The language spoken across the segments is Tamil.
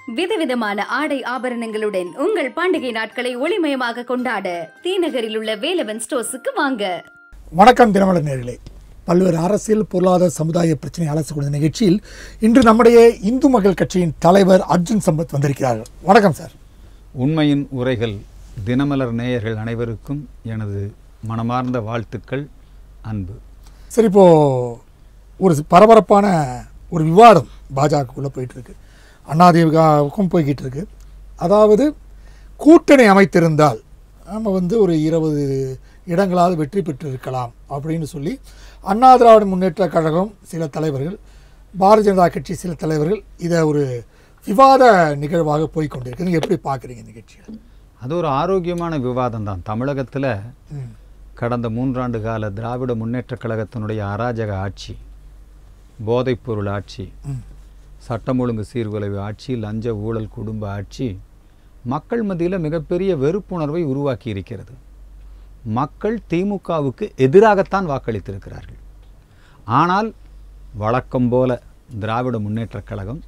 விதவிதமான ஆடை ஆபரணங்களுடன் உங்கள் பண்டிகை நாட்களை ஒளிமயமாக கொண்டாட தீநகரில் உள்ள வேலவன் ஸ்டோர்ஸுக்கு வாங்க வணக்கம் தினமலர் நேர்களே பல்வேறு அரசியல் பொருளாதார சமுதாய பிரச்சனை அலசக்கூடிய நிகழ்ச்சியில் இன்று நம்முடைய இந்து மக்கள் கட்சியின் தலைவர் அர்ஜுன் சம்பத் வந்திருக்கிறார்கள் வணக்கம் சார் உண்மையின் உரைகள் தினமலர் நேயர்கள் அனைவருக்கும் எனது மனமார்ந்த வாழ்த்துக்கள் அன்பு சரி இப்போ ஒரு பரபரப்பான ஒரு விவாதம் பாஜகக்குள்ளே போயிட்டு இருக்கு அண்ணாதிமுகவுக்கும் போய்கிட்டு இருக்கு அதாவது கூட்டணி அமைத்திருந்தால் நம்ம வந்து ஒரு இருபது இடங்களாவது வெற்றி பெற்று இருக்கலாம் அப்படின்னு சொல்லி அண்ணா திராவிட முன்னேற்ற கழகம் சில தலைவர்கள் பாரதிய ஜனதா கட்சி சில தலைவர்கள் இதை ஒரு விவாத நிகழ்வாக போய் கொண்டிருக்கு நீங்க எப்படி பார்க்குறீங்க நிகழ்ச்சியை அது ஒரு ஆரோக்கியமான விவாதம் தான் தமிழகத்தில் ம் கடந்த மூன்றாண்டு கால திராவிட முன்னேற்றக் கழகத்தினுடைய அராஜக ஆட்சி போதைப்பொருள் ஆட்சி ம் சட்டம் ஒழுங்கு சீர்குலைவு ஆட்சி லஞ்ச ஊழல் குடும்ப ஆட்சி மக்கள் மத்தியில் மிகப்பெரிய வெறுப்புணர்வை உருவாக்கி இருக்கிறது மக்கள் திமுகவுக்கு எதிராகத்தான் வாக்களித்திருக்கிறார்கள் ஆனால் வழக்கம் போல திராவிட முன்னேற்றக் கழகம்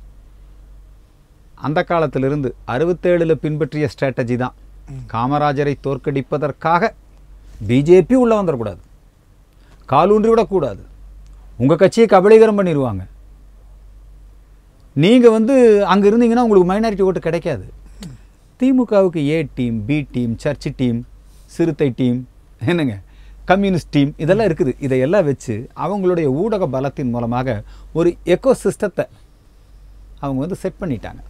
அந்த காலத்திலிருந்து அறுபத்தேழில் பின்பற்றிய ஸ்ட்ராட்டஜி தான் காமராஜரை தோற்கடிப்பதற்காக பிஜேபி உள்ள வந்துடக்கூடாது காலூன்றி விடக்கூடாது உங்கள் கட்சியை கபலீகரம் பண்ணிடுவாங்க நீங்கள் வந்து அங்கே இருந்தீங்கன்னா உங்களுக்கு மைனாரிட்டி ஓட்டு கிடைக்காது திமுகவுக்கு A team B team church team சிறுத்தை டீம் என்னங்க கம்யூனிஸ்ட் டீம் இதெல்லாம் இருக்குது இதையெல்லாம் வச்சு அவங்களுடைய ஊடக பலத்தின் மூலமாக ஒரு எக்கோ சிஸ்டத்தை அவங்க வந்து செட் பண்ணிட்டாங்க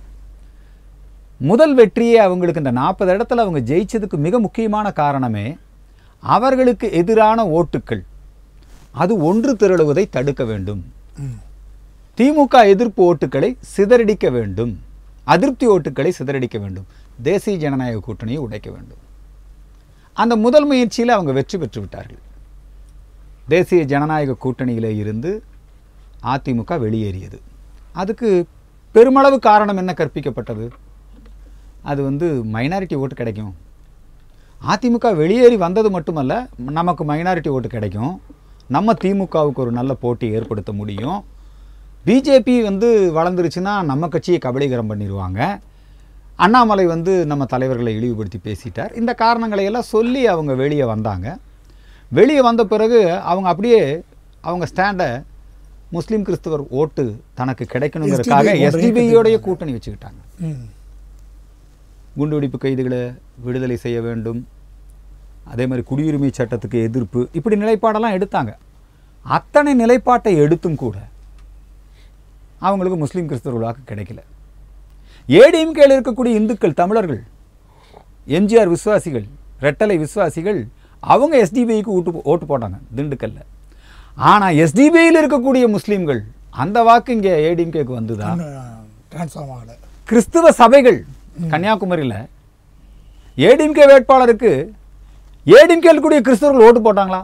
முதல் வெற்றியே அவங்களுக்கு இந்த நாற்பது இடத்துல அவங்க ஜெயிச்சதுக்கு மிக முக்கியமான காரணமே அவர்களுக்கு எதிரான ஓட்டுக்கள் அது ஒன்று திரளுவதை தடுக்க வேண்டும் ம் திமுக எதிர்ப்பு ஓட்டுக்களை சிதறடிக்க வேண்டும் அதிருப்தி ஓட்டுக்களை சிதறடிக்க வேண்டும் தேசிய ஜனநாயக கூட்டணியை உடைக்க வேண்டும் அந்த முதல் முயற்சியில் அவங்க வெற்றி பெற்று விட்டார்கள் தேசிய ஜனநாயக கூட்டணியிலே இருந்து அதிமுக வெளியேறியது அதுக்கு பெருமளவு காரணம் என்ன கற்பிக்கப்பட்டது அது வந்து மைனாரிட்டி ஓட்டு கிடைக்கும் அதிமுக வெளியேறி வந்தது மட்டுமல்ல நமக்கு மைனாரிட்டி ஓட்டு கிடைக்கும் நம்ம திமுகவுக்கு ஒரு நல்ல போட்டி ஏற்படுத்த முடியும் பிஜேபி வந்து வளர்ந்துருச்சுன்னா நம்ம கட்சியை கபலீகரம் பண்ணிடுவாங்க அண்ணாமலை வந்து நம்ம தலைவர்களை இழிவுபடுத்தி பேசிட்டார் இந்த காரணங்களை எல்லாம் சொல்லி அவங்க வெளியே வந்தாங்க வெளியே வந்த பிறகு அவங்க அப்படியே அவங்க ஸ்டாண்டை முஸ்லீம் கிறிஸ்தவர் ஓட்டு தனக்கு கிடைக்கணுங்கிறதுக்காக SDB யோட எஸ்டிபியோடைய கூட்டணி வச்சுக்கிட்டாங்க ம் குண்டுவெடிப்பு கைதிகளை விடுதலை செய்ய வேண்டும் அதே மாதிரி குடியுரிமை சட்டத்துக்கு எதிர்ப்பு இப்படி நிலைப்பாடெல்லாம் எடுத்தாங்க அத்தனை நிலைப்பாட்டை எடுத்தும் கூட அவங்களுக்கு முஸ்லீம் கிறிஸ்தவர் வாக்கு கிடைக்கல ஏடிஎம்கேல இருக்கக்கூடிய இந்துக்கள் தமிழர்கள் எம்ஜிஆர் விசுவாசிகள் ரெட்டலை விசுவாசிகள் அவங்க எஸ்டிபிஐக்கு ஓட்டு ஓட்டு போட்டாங்க திண்டுக்கல்ல ஆனால் எஸ்டிபிஐயில் இருக்கக்கூடிய முஸ்லீம்கள் அந்த வாக்கு இங்கே ஏடிஎம்கேக்கு வந்துதா டிரான்ஸ்ஃபார்ம் ஆகலை கிறிஸ்துவ சபைகள் கன்னியாகுமரியில் ஏடிஎம்கே வேட்பாளருக்கு ஏடிஎம்கே கூடிய கிறிஸ்தவர்கள் ஓட்டு போட்டாங்களா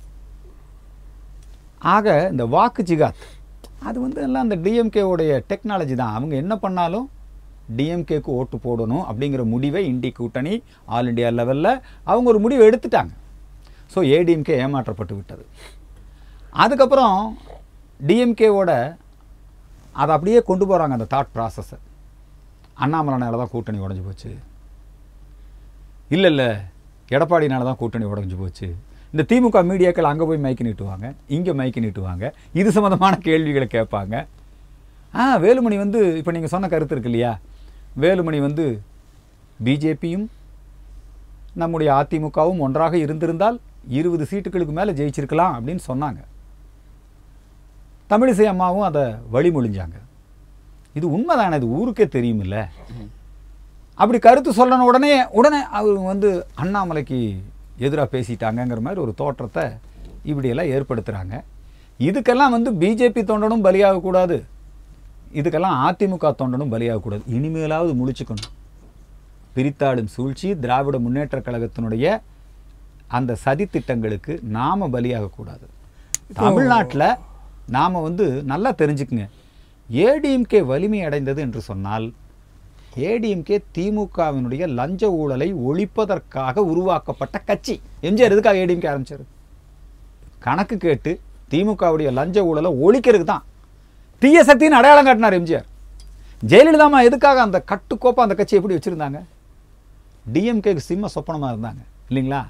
ஆக இந்த வாக்கு ஜிகாத் அது வந்து எல்லாம் அந்த டிஎம்கேவுடைய டெக்னாலஜி தான் அவங்க என்ன பண்ணாலும் டிஎம்கேக்கு ஓட்டு போடணும் அப்படிங்கிற முடிவை இண்டி கூட்டணி ஆல் இண்டியா லெவலில் அவங்க ஒரு முடிவை எடுத்துட்டாங்க ஸோ ஏடிஎம்கே ஏமாற்றப்பட்டு விட்டது அதுக்கப்புறம் டிஎம்கேவோட அதை அப்படியே கொண்டு போகிறாங்க அந்த தாட் ப்ராசஸை அண்ணாமலைனால தான் கூட்டணி உடஞ்சி போச்சு இல்லை இல்லை எடப்பாடினால தான் கூட்டணி உடஞ்சி போச்சு இந்த திமுக மீடியாக்கள் அங்கே போய் மைக்கு நீட்டுவாங்க இங்கே மைக்கு நீட்டுவாங்க இது சம்மந்தமான கேள்விகளை கேட்பாங்க ஆ வேலுமணி வந்து இப்போ நீங்கள் சொன்ன கருத்து இருக்கு இல்லையா வேலுமணி வந்து பிஜேபியும் நம்முடைய அதிமுகவும் ஒன்றாக இருந்திருந்தால் இருபது சீட்டுகளுக்கு மேலே ஜெயிச்சிருக்கலாம் அப்படின்னு சொன்னாங்க தமிழிசை அம்மாவும் அதை வழிமொழிஞ்சாங்க இது உண்மைதானே இது ஊருக்கே தெரியுமில்ல அப்படி கருத்து சொல்லன உடனே உடனே அவர் வந்து அண்ணாமலைக்கு எதிராக பேசிட்டாங்கங்கிற மாதிரி ஒரு தோற்றத்தை இப்படியெல்லாம் ஏற்படுத்துகிறாங்க இதுக்கெல்லாம் வந்து பிஜேபி தொண்டனும் பலியாகக்கூடாது இதுக்கெல்லாம் அதிமுக தொண்டனும் பலியாகக்கூடாது இனிமேலாவது முழிச்சுக்கணும் பிரித்தாடும் சூழ்ச்சி திராவிட முன்னேற்றக் கழகத்தினுடைய அந்த சதி திட்டங்களுக்கு நாம பலியாகக்கூடாது தமிழ்நாட்டில் நாம் வந்து நல்லா தெரிஞ்சுக்குங்க ஏடிஎம்கே வலிமை அடைந்தது என்று சொன்னால் ஏடிஎம்கே திமுகவினுடைய லஞ்ச ஊழலை ஒழிப்பதற்காக உருவாக்கப்பட்ட கட்சி எம்ஜிஆர் எதுக்காக ஏடிஎம்கே ஆரம்பிச்சாரு கணக்கு கேட்டு திமுகவுடைய லஞ்ச ஊழலை ஒழிக்கிறதுக்கு தான் தீய சக்தின்னு அடையாளம் காட்டினார் எம்ஜிஆர் ஜெயலலிதாமா எதுக்காக அந்த கட்டுக்கோப்பா அந்த கட்சி எப்படி வச்சுருந்தாங்க டிஎம்கேக்கு சிம்ம சொப்பனமாக இருந்தாங்க இல்லைங்களா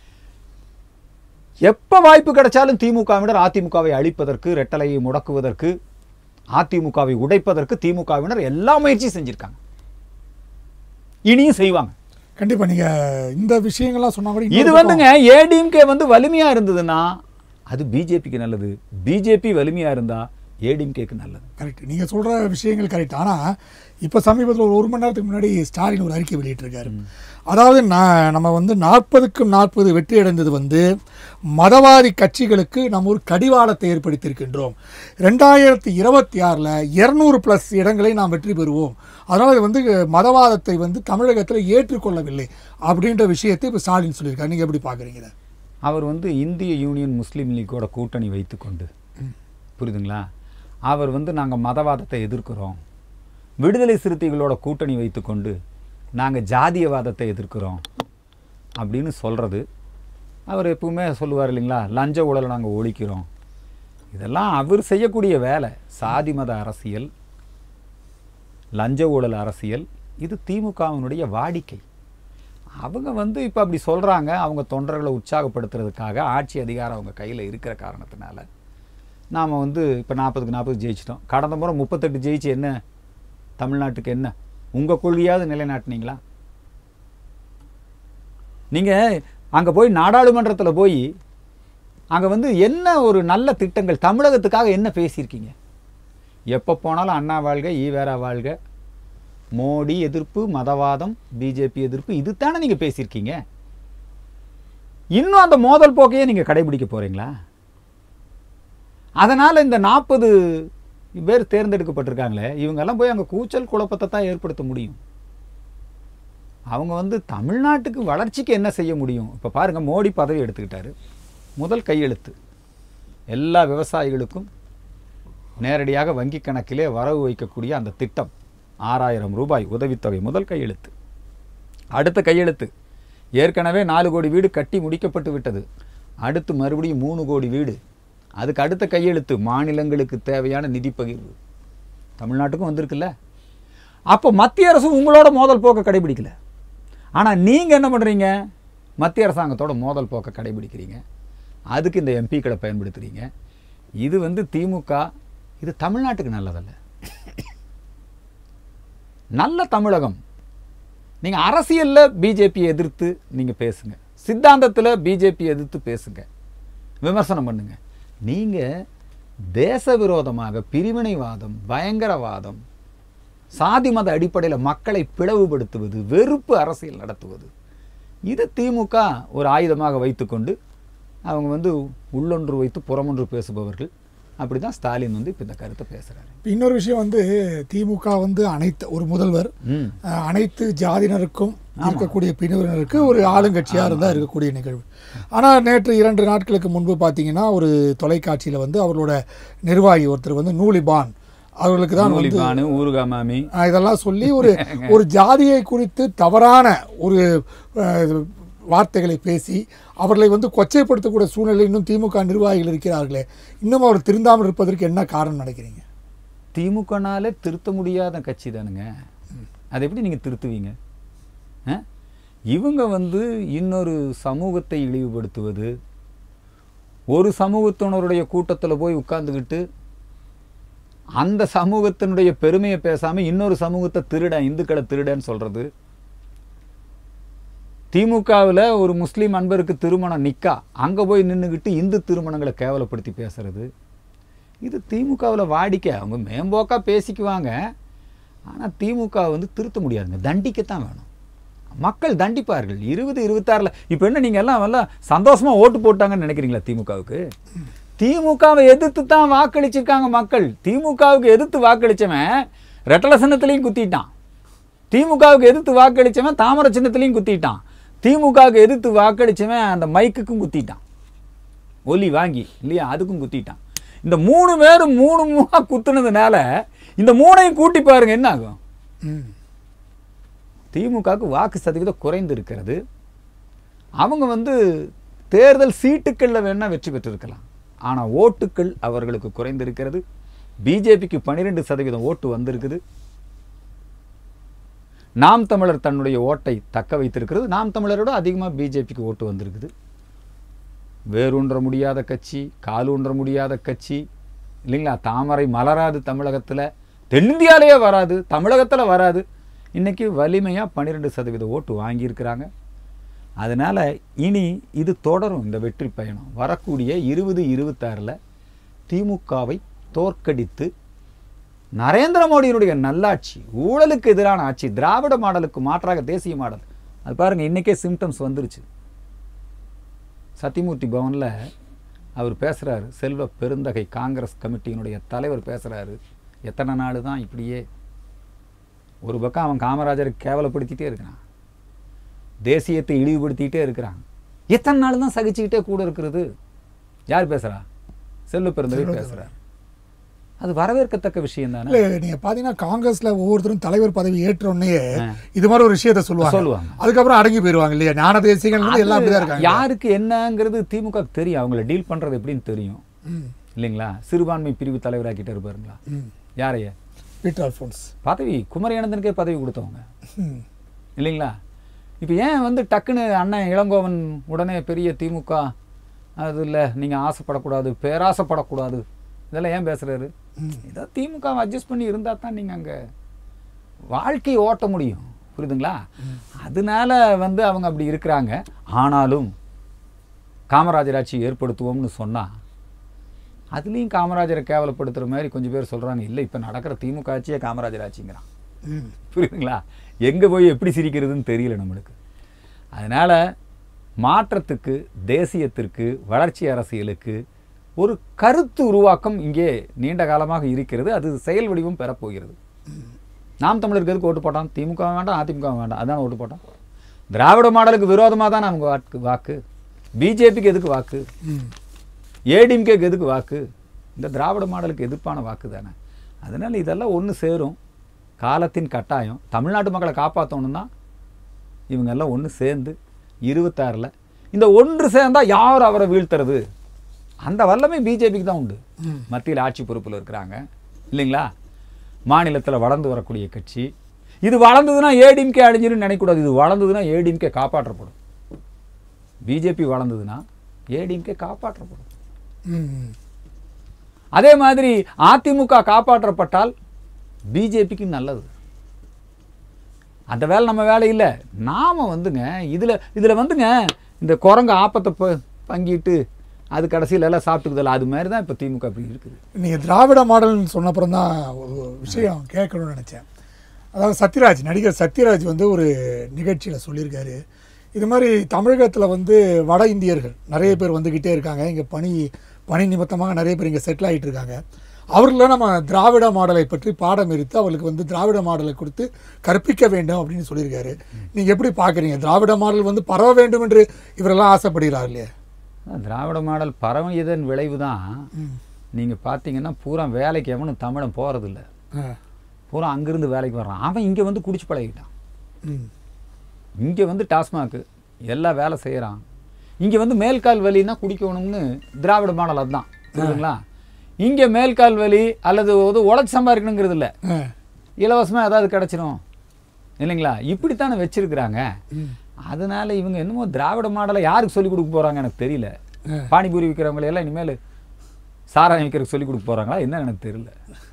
எப்போ வாய்ப்பு கிடைச்சாலும் திமுகவினர் அதிமுகவை அழிப்பதற்கு ரெட்டலையை முடக்குவதற்கு அதிமுகவை உடைப்பதற்கு திமுகவினர் எல்லா முயற்சியும் செஞ்சிருக்காங்க இனியும் செய்வாங்க கண்டிப்பா நீங்க இந்த விஷயங்கள்லாம் சொன்னா கூட இது இன்னொரு வந்துங்க ஏடிஎம்கே வந்து வலிமையா இருந்ததுன்னா அது பிஜேபிக்கு நல்லது பிஜேபி வலிமையா இருந்தா ஏடிஎம்கேக்கு நல்லது கரெக்ட் நீங்கள் சொல்கிற விஷயங்கள் கரெக்ட் ஆனால் இப்போ சமீபத்தில் ஒரு ஒரு மணி நேரத்துக்கு முன்னாடி ஸ்டாலின் ஒரு அறிக்கை வெளியிட்டிருக்காரு அதாவது நான் நம்ம வந்து நாற்பதுக்கும் நாற்பது வெற்றி அடைந்தது வந்து மதவாதி கட்சிகளுக்கு நம்ம ஒரு கடிவாளத்தை ஏற்படுத்தியிருக்கின்றோம் ரெண்டாயிரத்தி இருபத்தி ஆறில் இரநூறு ப்ளஸ் இடங்களை நாம் வெற்றி பெறுவோம் அதனால் இது வந்து மதவாதத்தை வந்து தமிழகத்தில் ஏற்றுக்கொள்ளவில்லை அப்படின்ற விஷயத்தை இப்போ ஸ்டாலின் சொல்லியிருக்காரு நீங்கள் எப்படி பார்க்குறீங்க இதை அவர் வந்து இந்திய யூனியன் முஸ்லீம் லீக்கோட கூட்டணி வைத்துக்கொண்டு புரியுதுங்களா அவர் வந்து நாங்கள் மதவாதத்தை எதிர்க்கிறோம் விடுதலை சிறுத்தைகளோட கூட்டணி வைத்துக்கொண்டு நாங்கள் ஜாதியவாதத்தை எதிர்க்கிறோம் அப்படின்னு சொல்கிறது அவர் எப்பவுமே சொல்லுவார் இல்லைங்களா லஞ்ச ஊழலை நாங்கள் ஒழிக்கிறோம் இதெல்லாம் அவர் செய்யக்கூடிய வேலை சாதி மத அரசியல் லஞ்ச ஊழல் அரசியல் இது திமுகவினுடைய வாடிக்கை அவங்க வந்து இப்போ அப்படி சொல்கிறாங்க அவங்க தொண்டர்களை உற்சாகப்படுத்துறதுக்காக ஆட்சி அதிகாரம் அவங்க கையில் இருக்கிற காரணத்தினால நாம் வந்து இப்போ நாற்பதுக்கு நாற்பது ஜெயிச்சிட்டோம் கடந்த முறை முப்பத்தெட்டு ஜெயிச்சு என்ன தமிழ்நாட்டுக்கு என்ன உங்கள் கொள்கையாவது நிலைநாட்டினீங்களா நீங்கள் அங்கே போய் நாடாளுமன்றத்தில் போய் அங்கே வந்து என்ன ஒரு நல்ல திட்டங்கள் தமிழகத்துக்காக என்ன பேசியிருக்கீங்க எப்போ போனாலும் அண்ணா வாழ்க ஈவேரா வாழ்க மோடி எதிர்ப்பு மதவாதம் பிஜேபி எதிர்ப்பு இதுதானே நீங்கள் பேசியிருக்கீங்க இன்னும் அந்த மோதல் போக்கையே நீங்கள் கடைபிடிக்க போகிறீங்களா அதனால் இந்த நாற்பது பேர் தேர்ந்தெடுக்கப்பட்டிருக்காங்களே இவங்கெல்லாம் போய் அங்கே கூச்சல் குழப்பத்தை தான் ஏற்படுத்த முடியும் அவங்க வந்து தமிழ்நாட்டுக்கு வளர்ச்சிக்கு என்ன செய்ய முடியும் இப்போ பாருங்கள் மோடி பதவி எடுத்துக்கிட்டாரு முதல் கையெழுத்து எல்லா விவசாயிகளுக்கும் நேரடியாக வங்கி கணக்கிலே வரவு வைக்கக்கூடிய அந்த திட்டம் ஆறாயிரம் ரூபாய் உதவித்தொகை முதல் கையெழுத்து அடுத்த கையெழுத்து ஏற்கனவே நாலு கோடி வீடு கட்டி முடிக்கப்பட்டு விட்டது அடுத்து மறுபடியும் மூணு கோடி வீடு அதுக்கு அடுத்த கையெழுத்து மாநிலங்களுக்கு தேவையான நிதி பகிர்வு தமிழ்நாட்டுக்கும் வந்திருக்குல்ல அப்போ மத்திய அரசு உங்களோட மோதல் போக்க கடைபிடிக்கல ஆனால் நீங்கள் என்ன பண்ணுறீங்க மத்திய அரசாங்கத்தோட மோதல் போக்க கடைபிடிக்கிறீங்க அதுக்கு இந்த எம்பிக்களை பயன்படுத்துகிறீங்க இது வந்து திமுக இது தமிழ்நாட்டுக்கு நல்லதல்ல நல்ல தமிழகம் நீங்கள் அரசியலில் பிஜேபியை எதிர்த்து நீங்கள் பேசுங்க சித்தாந்தத்தில் பிஜேபி எதிர்த்து பேசுங்க விமர்சனம் பண்ணுங்க நீங்கள் தேச விரோதமாக பிரிவினைவாதம் பயங்கரவாதம் சாதி மத அடிப்படையில் மக்களை பிளவுபடுத்துவது வெறுப்பு அரசியல் நடத்துவது இது திமுக ஒரு ஆயுதமாக வைத்துக்கொண்டு அவங்க வந்து உள்ளொன்று வைத்து புறமொன்று பேசுபவர்கள் அப்படி தான் ஸ்டாலின் வந்து இப்போ இந்த கருத்தை பேசுகிறாரு இப்ப இன்னொரு விஷயம் வந்து திமுக வந்து அனைத்து ஒரு முதல்வர் ம் அஹ், அனைத்து ஜாதியினருக்கும் இருக்கக்கூடிய பிரிவினருக்கு ஒரு ஆளுங்கட்சியாக இருந்தால் இருக்கக்கூடிய நிகழ்வு ஆனால் நேற்று இரண்டு நாட்களுக்கு முன்பு பார்த்தீங்கன்னா ஒரு தொலைக்காட்சியில் வந்து அவர்களோட நிர்வாகி ஒருத்தர் வந்து நூலிபான் அவர்களுக்கு தான் வந்து நூலிபானு ஊருகா மாமி அஹ், இதெல்லாம் சொல்லி ஒரு ஒரு ஜாதியை குறித்து தவறான ஒரு அஹ், வார்த்தைகளை பேசி அவர்களை வந்து கொச்சைப்படுத்தக்கூடிய சூழ்நிலை இன்னும் திமுக நிர்வாகிகள் இருக்கிறார்களே இன்னும் அவர் திருந்தாமல் இருப்பதற்கு என்ன காரணம் நினைக்கிறீங்க திமுகனாலே திருத்த முடியாத கட்சி தானுங்க அதை எப்படி நீங்கள் திருத்துவீங்க ஆ? இவங்க வந்து இன்னொரு சமூகத்தை இழிவுபடுத்துவது ஒரு சமூகத்தினருடைய கூட்டத்தில் போய் உட்கார்ந்துக்கிட்டு அந்த சமூகத்தினுடைய பெருமையை பேசாமல் இன்னொரு சமூகத்தை திருடன் இந்துக்களை திருடன்னு சொல்கிறது திமுகவில் ஒரு முஸ்லீம் அன்பருக்கு திருமணம் நிக்கா அங்கே போய் நின்றுக்கிட்டு இந்து திருமணங்களை கேவலப்படுத்தி பேசுறது இது திமுகவில் வாடிக்கை அவங்க மேம்போக்கா பேசிக்குவாங்க ஆனால் திமுக வந்து திருத்த முடியாதுங்க தண்டிக்கத்தான் வேணும் மக்கள் தண்டிப்பார்கள் இருபது இருபத்தாறில் இப்போ என்ன நீங்கள் எல்லாம் எல்லாம் சந்தோஷமாக ஓட்டு போட்டாங்கன்னு நினைக்கிறீங்களா திமுகவுக்கு திமுகவை எதிர்த்து தான் வாக்களிச்சிருக்காங்க மக்கள் திமுகவுக்கு எதிர்த்து வாக்களிச்சவன் ரெட்டல சின்னத்துலேயும் குத்திட்டான் திமுகவுக்கு எதிர்த்து வாக்களிச்சவன் தாமரை சின்னத்துலேயும் குத்திட்டான் திமுகவுக்கு எதிர்த்து வாக்களிச்சவன் அந்த மைக்குக்கும் குத்திட்டான் ஒலி வாங்கி இல்லையா அதுக்கும் குத்திட்டான் இந்த மூணு பேரும் மூணு மூணா குத்துனதுனால இந்த மூணையும் கூட்டி பாருங்க என்ன ஆகும் ம் திமுகவுக்கு வாக்கு சதவீதம் குறைந்து இருக்கிறது அவங்க வந்து தேர்தல் சீட்டுக்களில் வேணால் வெற்றி பெற்றிருக்கலாம் ஆனால் ஓட்டுக்கள் அவர்களுக்கு குறைந்திருக்கிறது பிஜேபிக்கு பன்னிரெண்டு சதவீதம் ஓட்டு வந்திருக்குது நாம் தமிழர் தன்னுடைய ஓட்டை தக்க வைத்திருக்கிறது நாம் தமிழரோட அதிகமாக பிஜேபிக்கு ஓட்டு வந்திருக்குது வேரூன்ற முடியாத கட்சி காலூன்ற முடியாத கட்சி இல்லைங்களா தாமரை மலராது தமிழகத்தில் தென்னிந்தியாலேயே வராது தமிழகத்தில் வராது இன்னைக்கு வலிமையாக பன்னிரெண்டு சதவீத ஓட்டு வாங்கியிருக்கிறாங்க அதனால் இனி இது தொடரும் இந்த வெற்றி பயணம் வரக்கூடிய இருபது இருபத்தாறில் திமுகவை தோற்கடித்து நரேந்திர மோடியினுடைய நல்லாட்சி ஊழலுக்கு எதிரான ஆட்சி திராவிட மாடலுக்கு மாற்றாக தேசிய மாடல் அது பாருங்க இன்னைக்கே சிம்டம்ஸ் வந்துருச்சு சத்தியமூர்த்தி பவனில் அவர் பேசுகிறாரு செல்வ பெருந்தகை காங்கிரஸ் கமிட்டியினுடைய தலைவர் பேசுகிறாரு எத்தனை நாள் தான் இப்படியே ஒரு பக்கம் அவன் காமராஜரை கேவலப்படுத்திட்டே இருக்கிறான் தேசியத்தை இழிவுபடுத்திக்கிட்டே இருக்கிறான் எத்தனை நாள் தான் சகிச்சுக்கிட்டே கூட இருக்கிறது யார் பேசுகிறா செல்வ பெருந்தகை பேசுகிறார் அது வரவேற்கத்தக்க விஷயம் தானே இல்ல நீங்க பாத்தீங்கன்னா காங்கிரஸ்ல ஒவ்வொருத்தரும் தலைவர் பதவி ஏற்ற உடனே இது மாதிரி ஒரு விஷயத்த சொல்லுவாங்க சொல்லுவாங்க. அதுக்கப்புறம் அடங்கி போயிருவாங்க இல்லையா ஞான தேசிகள் வந்து எல்லாம் அப்படிதான் இருக்காங்க யாருக்கு என்னங்கிறது திமுக க்கு தெரியும் அவங்கள டீல் பண்றது எப்படின்னு தெரியும் ம், இல்லைங்களா சிறுபான்மை பிரிவு தலைவராக்கிட்டு இருப்பாருங்களா ம். யாரைய பீட்டர் அல்ஃபோன்ஸ் பதவி குமரியானந்தனுக்கே பதவி கொடுத்தவங்க ம், இல்லைங்களா இப்போ ஏன் வந்து டக்குன்னு அண்ணன் இளங்கோவன் உடனே பெரிய திமுக அதில் நீங்கள் ஆசைப்படக்கூடாது பேராசைப்படக்கூடாது இதெல்லாம் ஏன் பேசுறாரு ஏதோ திமுக அட்ஜஸ்ட் பண்ணி இருந்தால் தான் நீங்கள் அங்கே வாழ்க்கையை ஓட்ட முடியும் புரியுதுங்களா அதனால வந்து அவங்க அப்படி இருக்கிறாங்க ஆனாலும் காமராஜர் ஆட்சி ஏற்படுத்துவோம்னு சொன்னா அதுலேயும் காமராஜரை கேவலப்படுத்துகிற மாதிரி கொஞ்சம் பேர் சொல்கிறாங்க இல்லை இப்போ நடக்கிற திமுக ஆட்சியே காமராஜர் ஆட்சிங்கிறான் ம். புரியுதுங்களா எங்கே போய் எப்படி சிரிக்கிறதுன்னு தெரியல நம்மளுக்கு அதனால் மாற்றத்துக்கு தேசியத்திற்கு வளர்ச்சி அரசியலுக்கு ஒரு கருத்து உருவாக்கம் இங்கே நீண்ட காலமாக இருக்கிறது அது செயல் வடிவம் பெறப்போகிறது நாம் தமிழருக்கு எதுக்கு ஓட்டு போட்டோம் திமுக வேண்டாம் அதிமுக வேண்டாம் அதான் ஓட்டு போட்டோம் திராவிட மாடலுக்கு விரோதமாக தான் நமக்கு வாக்கு வாக்கு பிஜேபிக்கு எதுக்கு வாக்கு ம். ஏடிஎம்கேக்கு எதுக்கு வாக்கு இந்த திராவிட மாடலுக்கு எதிர்ப்பான வாக்கு தானே அதனால் இதெல்லாம் ஒன்று சேரும் காலத்தின் கட்டாயம் தமிழ்நாட்டு மக்களை காப்பாற்றணும்னா இவங்க எல்லாம் ஒன்று சேர்ந்து இருபத்தாறில் இந்த ஒன்று சேர்ந்தால் யார் அவரை வீழ்த்துறது அந்த வல்லமை பிஜேபிக்கு தான் உண்டு மத்தியில் ஆட்சி பொறுப்பில் இருக்கிறாங்க இல்லைங்களா மாநிலத்தில் வளர்ந்து வரக்கூடிய கட்சி இது வளர்ந்ததுன்னா ஏடிஎம்கே அழிஞ்சிருன்னு நினைக்கக்கூடாது இது வளர்ந்ததுன்னா ஏடிஎம்கே காப்பாற்றப்படும் பிஜேபி வளர்ந்ததுன்னா ஏடிஎம்கே காப்பாற்றப்படும் ம், ம். அதே மாதிரி அதிமுக காப்பாற்றப்பட்டால் பிஜேபிக்கு நல்லது அந்த வேலை நம்ம வேலை இல்லை நாம வந்துங்க இதில் இதில் வந்துங்க இந்த குரங்கு ஆப்பத்தை ப- பங்கிட்டு அது கடைசியில எல்லாம் சாப்பிட்டுக்குதல்ல அது மாதிரி தான் இப்போ திமுக அப்படி இருக்குது நீங்க திராவிட மாடல்னு சொன்னப்புறம் தான் ஒரு விஷயம் கேட்கணும்னு நினைச்சேன் அதாவது சத்யராஜ் நடிகர் சத்யராஜ் வந்து ஒரு நிகழ்ச்சியில சொல்லியிருக்காரு இது மாதிரி தமிழகத்துல வந்து வட இந்தியர்கள் நிறைய பேர் வந்துக்கிட்டே இருக்காங்க இங்க பணி பணி நிமித்தமாக நிறைய பேர் இங்கே செட்டில் ஆகிட்டு இருக்காங்க அவர்களை நம்ம திராவிட மாடலை பற்றி பாடம் எடுத்து அவர்களுக்கு வந்து திராவிட மாடலை கொடுத்து கற்பிக்க வேண்டும் அப்படின்னு சொல்லியிருக்காரு நீங்க எப்படி பார்க்குறீங்க திராவிட மாடல் வந்து பரவ வேண்டும் என்று இவரெல்லாம் ஆசைப்படுகிறார் இல்லையா அதான் திராவிட மாடல் பரவியதன் விளைவு தான் நீங்கள் பார்த்தீங்கன்னா பூரா வேலைக்கு எவனும் தமிழன் போகிறதில்ல ஆ. பூரா அங்கிருந்து வேலைக்கு வர்றான் அவன் இங்கே வந்து குடிச்சு பழகிட்டான் ம் இங்கே வந்து டாஸ்மாக்கு எல்லா வேலை செய்கிறான் இங்கே வந்து மேல்கால் வலின்னா குடிக்கணும்னு திராவிட மாடல் அதுதான் புரியுதுங்களா இங்கே மேல்கால் வலி அல்லது வந்து உழைச்சி சம்பாதிக்கணுங்கிறது இல்லை ஆ இலவசமாக ஏதாவது கிடச்சிரும் இல்லைங்களா இப்படித்தானே வச்சிருக்கிறாங்க ம் அதனால இவங்க என்னமோ திராவிட மாடலை யாருக்கு சொல்லிக் கொடுக்க போகிறாங்க எனக்கு தெரியல பானிபூரி விற்கிறவங்களை எல்லாம் இனிமேல் சாராயம் விற்கிறதுக்கு சொல்லிக் கொடுக்க போகிறாங்களா என்னன்னு எனக்கு தெரியல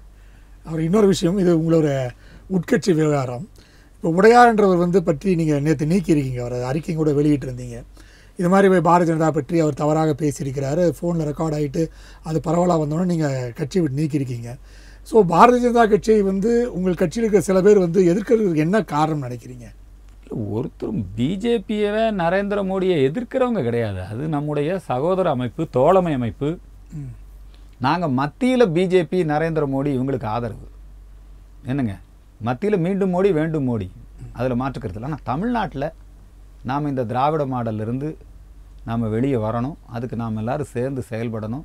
அவர் இன்னொரு விஷயம் இது உங்களோட உட்கட்சி விவகாரம் இப்போ உடையார்ன்றவர் வந்து பற்றி நீங்கள் நேற்று நீக்கியிருக்கீங்க அவர் அறிக்கை கூட வெளியிட்டிருந்தீங்க இது மாதிரி போய் பாரதிய ஜனதா பற்றி அவர் தவறாக பேசியிருக்கிறாரு ஃபோனில் ரெக்கார்ட் ஆகிட்டு அது பரவலாக வந்தோன்னே நீங்கள் கட்சி விட்டு நீக்கியிருக்கீங்க ஸோ பாரதிய ஜனதா கட்சியை வந்து உங்கள் கட்சியில் இருக்கிற சில பேர் வந்து எதிர்க்கிறதுக்கு என்ன காரணம் நினைக்கிறீங்க இல்ல, ஒருத்தரும் பிஜேபியவே நரேந்திர மோடியை எதிர்க்கிறவங்க கிடையாது அது நம்முடைய சகோதர அமைப்பு தோழமை அமைப்பு ம். நாங்கள் மத்தியில் பிஜேபி நரேந்திர மோடி இவங்களுக்கு ஆதரவு என்னங்க மத்தியில் மீண்டும் மோடி வேண்டும் மோடி அதில் மாற்றுக்கிறது இல்லை ஆனால் தமிழ்நாட்டில் நாம் இந்த திராவிட மாடல்ல இருந்து நாம் வெளியே வரணும் அதுக்கு நாம் எல்லாரும் சேர்ந்து செயல்படணும்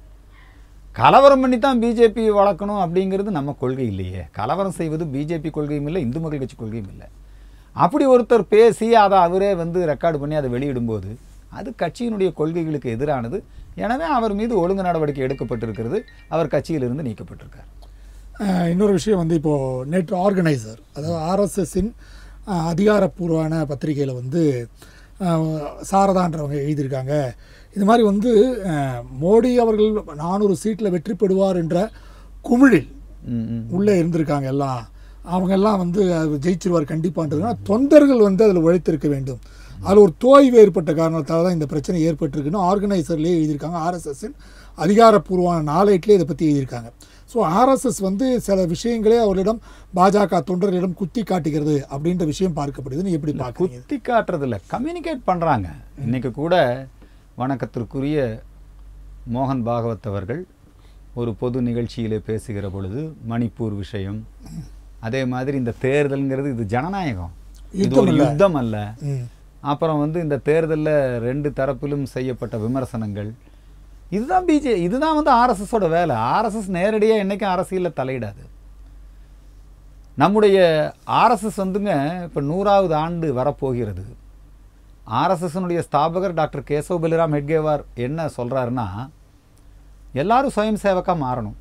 கலவரம் பண்ணி தான் பிஜேபி வளர்க்கணும் அப்படிங்கிறது நம்ம கொள்கை இல்லையே கலவரம் செய்வது பிஜேபி கொள்கையும் இல்லை இந்து மக்கள் கட்சி கொள்கையும் இல்லை அப்படி ஒருத்தர் பேசி அதை அவரே வந்து ரெக்கார்டு பண்ணி அதை வெளியிடும்போது அது கட்சியினுடைய கொள்கைகளுக்கு எதிரானது எனவே அவர் மீது ஒழுங்கு நடவடிக்கை எடுக்கப்பட்டிருக்கிறது அவர் கட்சியிலிருந்து நீக்கப்பட்டிருக்கார் அஹ், இன்னொரு விஷயம் வந்து இப்போது நேற்று ஆர்கனைசர் அதாவது ஆர்எஸ்எஸ்ஸின் அஹ், அதிகாரப்பூர்வமான பத்திரிகையில் வந்து அஹ், சாரதான்றவங்க எழுதியிருக்காங்க இது மாதிரி வந்து அஹ், மோடி அவர்கள் நானூறு சீட்டில் வெற்றி பெறுவார் என்ற குமிழில் ம், ம். உள்ளே இருந்திருக்காங்க எல்லாம் அவங்க எல்லாம் வந்து அவர் ஜெயிச்சிருவார் கண்டிப்பான்றதுனா தொண்டர்கள் வந்து அதில் உழைத்திருக்க வேண்டும் அதில் ஒரு தோய்வு ஏற்பட்ட காரணத்தால் தான் இந்த பிரச்சனை ஏற்பட்டிருக்குன்னு ஆர்கனைசர்லேயே எழுதியிருக்காங்க ஆர்எஸ்எஸ்ஸின் அதிகாரப்பூர்வமான நாளேட்லேயே இதை பற்றி எழுதியிருக்காங்க ஸோ ஆர்எஸ்எஸ் வந்து சில விஷயங்களே அவர்களிடம் பாஜக தொண்டர்களிடம் குத்தி காட்டுகிறது அப்படின்ற விஷயம் பார்க்கப்படுதுன்னு எப்படி பார்க்குறீங்க குத்தி காட்டுறதில்ல கம்யூனிகேட் பண்ணுறாங்க இன்னைக்கு கூட வணக்கத்திற்குரிய மோகன் பாகவத் அவர்கள் ஒரு பொது நிகழ்ச்சியிலே பேசுகிற பொழுது மணிப்பூர் விஷயம் அதே மாதிரி இந்த தேர்தல்ங்கிறது இது ஜனநாயகம் இது யுத்தம் ஒரு இல்ல. யுத்தம் அல்ல ம் அப்புறம் வந்து இந்த தேர்தலில் ரெண்டு தரப்பிலும் செய்யப்பட்ட விமர்சனங்கள் இதுதான் பிஜே இதுதான் வந்து ஆர்எஸ்எஸோட வேலை ஆர்எஸ்எஸ் நேரடியாக என்னைக்கும் அரசியலில் தலையிடாது நம்முடைய ஆர்எஸ்எஸ் வந்துங்க இப்போ நூறாவது ஆண்டு வரப்போகிறது ஆர்எஸ்எஸ்னுடைய ஸ்தாபகர் டாக்டர் கேசவ் பலிராம் ஹெட்கேவார் என்ன சொல்கிறாருன்னா எல்லாரும் சுயம் சேவக்காக மாறணும்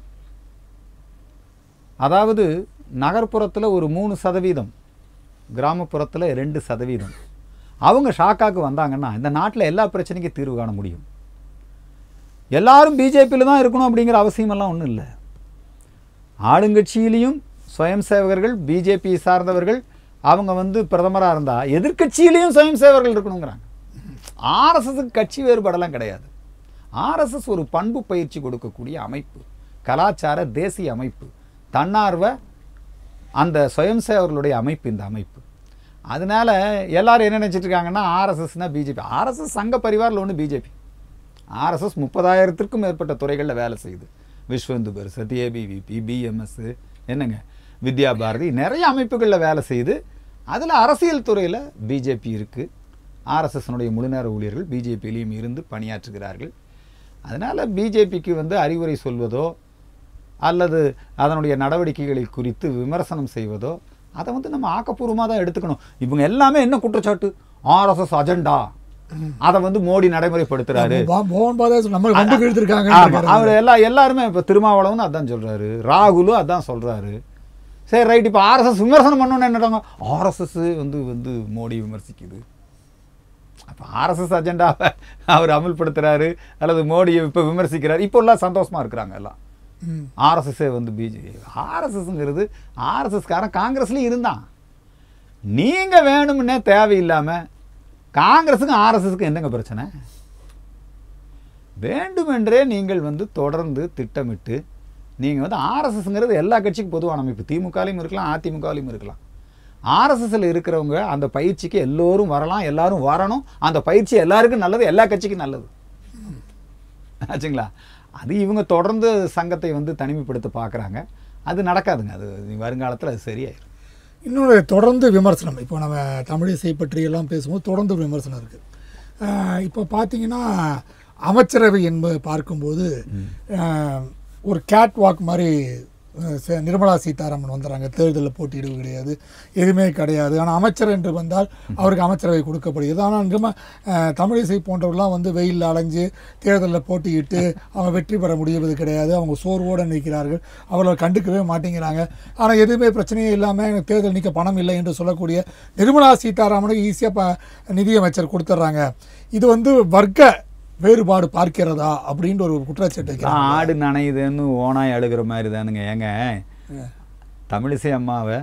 அதாவது நகர்ப்புறத்தில் ஒரு மூணு சதவீதம் கிராமப்புறத்தில் ரெண்டு சதவீதம் அவங்க ஷாக்காக்கு வந்தாங்கன்னா இந்த நாட்டில் எல்லா பிரச்சனைக்கும் தீர்வு காண முடியும் எல்லாரும் பிஜேபியில் தான் இருக்கணும் அப்படிங்கிற அவசியமெல்லாம் ஒன்றும் இல்லை ஆளுங்கட்சியிலையும் சுயம் சேவகர்கள் பிஜேபி சார்ந்தவர்கள் அவங்க வந்து பிரதமராக இருந்தால் எதிர்க்கட்சியிலையும் சுயம் சேவகர்கள் இருக்கணுங்கிறாங்க ஆர்எஸ்எஸ்க்கு கட்சி வேறுபாடெல்லாம் கிடையாது ஆர்எஸ்எஸ் ஒரு பண்பு பயிற்சி கொடுக்கக்கூடிய அமைப்பு கலாச்சார தேசிய அமைப்பு தன்னார்வ அந்த சுயம் சேவர்களுடைய அமைப்பு இந்த அமைப்பு அதனால எல்லாரும் என்ன நினைச்சிட்டு இருக்காங்கன்னா ஆர்எஸ்எஸ்னா பிஜேபி ஆர்எஸ்எஸ் சங்க பரிவாரில் ஒன்று பிஜேபி ஆர்எஸ்எஸ் முப்பதாயிரத்திற்கும் மேற்பட்ட துறைகளில் வேலை செய்யுது விஸ்வந்து பரிசத் ஏபிவிபி பிஎம்எஸ் என்னங்க வித்யா பாரதி நிறைய அமைப்புகளில் வேலை செய்யுது அதில் அரசியல் துறையில் பிஜேபி இருக்குது ஆர்எஸ்எஸ்னுடைய முழுநேர ஊழியர்கள் பிஜேபியிலையும் இருந்து பணியாற்றுகிறார்கள் அதனால் பிஜேபிக்கு வந்து அறிவுரை சொல்வதோ அல்லது அதனுடைய நடவடிக்கைகளை குறித்து விமர்சனம் செய்வதோ அதை வந்து நம்ம ஆக்கப்பூர்வமாக தான் எடுத்துக்கணும் இவங்க எல்லாமே என்ன குற்றச்சாட்டு ஆர்எஸ்எஸ் அஜெண்டா அதை வந்து மோடி நடைமுறைப்படுத்துறாரு மோ- மோகன் பாதா நம்ம கொண்டு ஆமா, இழுத்துருக்காங்க அவர் எல்லா எல்லாருமே இப்போ திருமாவளவன் அதான் சொல்றாரு ராகுலும் அதான் சொல்றாரு சரி ரைட் இப்போ ஆர்எஸ்எஸ் விமர்சனம் பண்ணணும்னு என்னட்டாங்க ஆர்எஸ்எஸ் வந்து வந்து மோடி விமர்சிக்குது அப்போ ஆர்எஸ்எஸ் அஜெண்டாவை அவர் அமல்படுத்துறாரு அல்லது மோடியை இப்போ விமர்சிக்கிறாரு இப்போ எல்லாம் சந்தோஷமா இருக்கிறாங்க எல்லாம் ம் ஆர்எஸ்எஸ்ஸே வந்து பிஜேபி ஆர்எஸ்எஸ்ங்கிறது ஆர்எஸ்எஸ்காரன் காங்கிரஸ்லேயும் இருந்தான் நீங்கள் வேணும்னே தேவையில்லாமல் காங்கிரஸுக்கும் ஆர்எஸ்எஸ்க்கும் என்னங்க பிரச்சனை வேண்டுமென்றே நீங்கள் வந்து தொடர்ந்து திட்டமிட்டு நீங்கள் வந்து ஆர்எஸ்எஸ்ங்கிறது எல்லா கட்சிக்கும் பொதுவான அமைப்பு திமுகலையும் இருக்கலாம் அதிமுகலையும் இருக்கலாம் ஆர்எஸ்எஸ்ல இருக்கிறவங்க அந்த பயிற்சிக்கு எல்லோரும் வரலாம் எல்லாரும் வரணும் அந்த பயிற்சி எல்லாருக்கும் நல்லது எல்லா கட்சிக்கும் நல்லது ஆச்சுங்களா அது இவங்க தொடர்ந்து சங்கத்தை வந்து தனிமைப்படுத்த பார்க்குறாங்க அது நடக்காதுங்க அது வருங்காலத்தில் அது சரியாயிரும் இன்னொரு தொடர்ந்து விமர்சனம் இப்போ நம்ம தமிழிசை பற்றி எல்லாம் பேசும்போது தொடர்ந்து விமர்சனம் இருக்குது இப்போ பார்த்தீங்கன்னா அமைச்சரவை என்பது பார்க்கும்போது ஆஹ், ஒரு கேட் வாக் மாதிரி அஹ், ச- நிர்மலா சீதாராமன் வந்துடுறாங்க தேர்தலில் போட்டியிடுவது கிடையாது எதுவுமே கிடையாது ஆனால் அமைச்சர் என்று வந்தால் அவருக்கு அமைச்சரவை கொடுக்கப்படுகிறது ஆனால் நிர்ம அஹ், தமிழிசை போன்றவர்கள்லாம் வந்து வெயிலில் அலைஞ்சு தேர்தலில் போட்டியிட்டு அவங்க வெற்றி பெற முடிவது கிடையாது அவங்க சோர்வோடு நிற்கிறார்கள் அவர்களை கண்டுக்கவே மாட்டேங்கிறாங்க ஆனால் எதுவுமே பிரச்சனையே இல்லாமல் எனக்கு தேர்தல் நிற்க பணம் இல்லை என்று சொல்லக்கூடிய நிர்மலா சீதாராமனுக்கு ஈஸியாக ப நிதியமைச்சர் கொடுத்துட்றாங்க இது வந்து வர்க்க வேறுபாடு பார்க்கிறதா அப்படின்ற ஒரு குற்றச்சாட்டு வைக்கிறாங்க நான் ஆடு நனையுதுன்னு ஓனாய் அழுகிற மாதிரி தானுங்க ஏங்க தமிழிசை அம்மாவை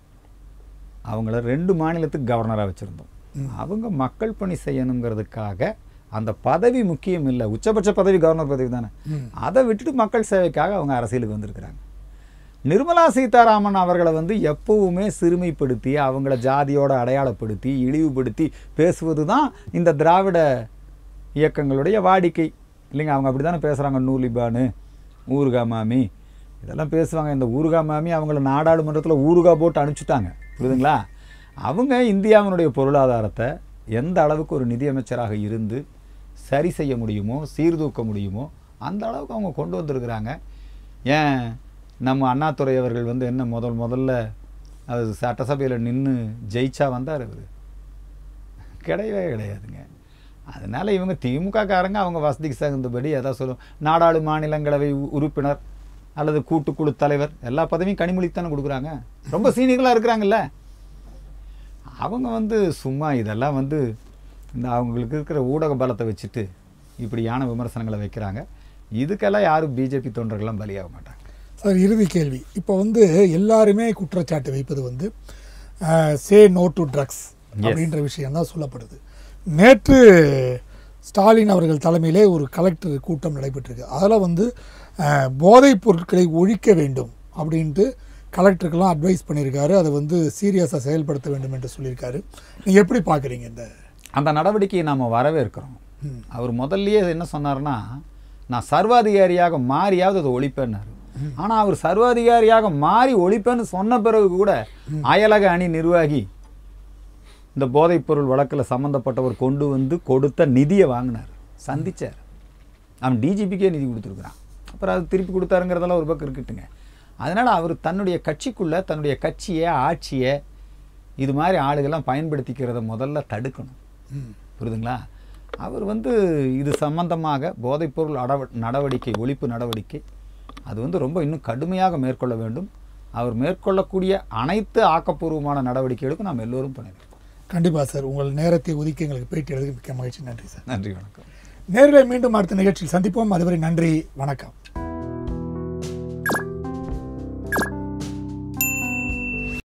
அவங்கள ரெண்டு மாநிலத்துக்கு கவர்னராக வச்சுருந்தோம் அவங்க மக்கள் பணி செய்யணுங்கிறதுக்காக அந்த பதவி முக்கியம் இல்லை உச்சபட்ச பதவி கவர்னர் பதவி தானே ம். அதை விட்டுட்டு மக்கள் சேவைக்காக அவங்க அரசியலுக்கு வந்திருக்கிறாங்க நிர்மலா சீதாராமன் அவர்களை வந்து எப்பவுமே சிறுமைப்படுத்தி அவங்கள ஜாதியோட அடையாளப்படுத்தி இழிவுபடுத்தி பேசுவது தான் இந்த திராவிட இயக்கங்களுடைய வாடிக்கை இல்லைங்க அவங்க அப்படி தானே பேசுகிறாங்க நூலிபானு ஊருகா மாமி இதெல்லாம் பேசுவாங்க இந்த ஊருகா மாமி அவங்கள நாடாளுமன்றத்தில் ஊருகா போட்டு அனுப்பிச்சுட்டாங்க புரியுதுங்களா அவங்க இந்தியாவினுடைய பொருளாதாரத்தை எந்த அளவுக்கு ஒரு நிதியமைச்சராக இருந்து சரி செய்ய முடியுமோ சீர்தூக்க முடியுமோ அந்த அளவுக்கு அவங்க கொண்டு வந்திருக்கிறாங்க ஏன் நம்ம அண்ணாதுரை அவர்கள் வந்து என்ன முதல் முதல்ல அவர் சட்டசபையில் நின்று ஜெயிச்சா வந்தார் அவர் கிடையவே கிடையாதுங்க அதனால இவங்க திமுக காரங்க அவங்க வசதிக்கு தகுந்தபடி எதாவது சொல்லும் நாடாளு மாநிலங்களவை உ- உறுப்பினர் அல்லது கூட்டுக்குழு தலைவர் எல்லா பதவியும் கனிமொழிக்கு தானே கொடுக்குறாங்க ரொம்ப சீனியர்களாக இருக்கிறாங்கல்ல அவங்க வந்து சும்மா இதெல்லாம் வந்து இந்த அவங்களுக்கு இருக்கிற ஊடக பலத்தை வச்சுட்டு இப்படியான விமர்சனங்களை வைக்கிறாங்க இதுக்கெல்லாம் யாரும் பிஜேபி தொண்டர்கள்லாம் பலியாக மாட்டாங்க சார் இறுதி கேள்வி இப்போ வந்து எல்லாருமே குற்றச்சாட்டு வைப்பது வந்து சே நோ டு ட்ரக்ஸ் அப்படின்ற விஷயம் தான் சொல்லப்படுது நேற்று ஸ்டாலின் அவர்கள் தலைமையிலே ஒரு கலெக்டர் கூட்டம் நடைபெற்றிருக்கு அதில் வந்து அஹ், போதைப் பொருட்களை ஒழிக்க வேண்டும் அப்படின்ட்டு கலெக்டருக்கெல்லாம் அட்வைஸ் பண்ணியிருக்காரு அதை வந்து சீரியஸாக செயல்படுத்த வேண்டும் என்று சொல்லியிருக்காரு நீங்கள் எப்படி பார்க்குறீங்க இந்த அந்த நடவடிக்கையை நாம் வரவேற்கிறோம் அவர் முதல்லயே என்ன சொன்னார்னா நான் சர்வாதிகாரியாக மாறியாவது அதை ஒழிப்பேன்னாரு ஆனால் அவர் சர்வாதிகாரியாக மாறி ஒழிப்பேன்னு சொன்ன பிறகு கூட அயலக அணி நிர்வாகி இந்த போதைப்பொருள் வழக்கில் சம்மந்தப்பட்டவர் கொண்டு வந்து கொடுத்த நிதியை வாங்கினார் சந்திச்சார் அவன் டிஜிபிக்கே நிதி கொடுத்துருக்குறான் அப்புறம் அது திருப்பி கொடுத்தாருங்கிறதெல்லாம் ஒரு பக்கம் இருக்கட்டுங்க அதனால் அவர் தன்னுடைய கட்சிக்குள்ளே தன்னுடைய கட்சியை ஆட்சியை இது மாதிரி ஆளுகள்லாம் பயன்படுத்திக்கிறத முதல்ல தடுக்கணும் புரியுதுங்களா அவர் வந்து இது சம்பந்தமாக போதைப்பொருள் அடவ நடவடிக்கை ஒழிப்பு நடவடிக்கை அது வந்து ரொம்ப இன்னும் கடுமையாக மேற்கொள்ள வேண்டும் அவர் மேற்கொள்ளக்கூடிய அனைத்து ஆக்கப்பூர்வமான நடவடிக்கைகளுக்கும் நாம் எல்லோரும் பண்ணிருக்கோம் கண்டிப்பாக சார் உங்கள் நேரத்தை ஒதுக்கி எங்களுக்கு பேட்டி எடுக்க மிக்க மகிழ்ச்சி நன்றி சார் நன்றி வணக்கம் நேரில் மீண்டும் அடுத்த நிகழ்ச்சியில் சந்திப்போம் அதுவரை நன்றி வணக்கம்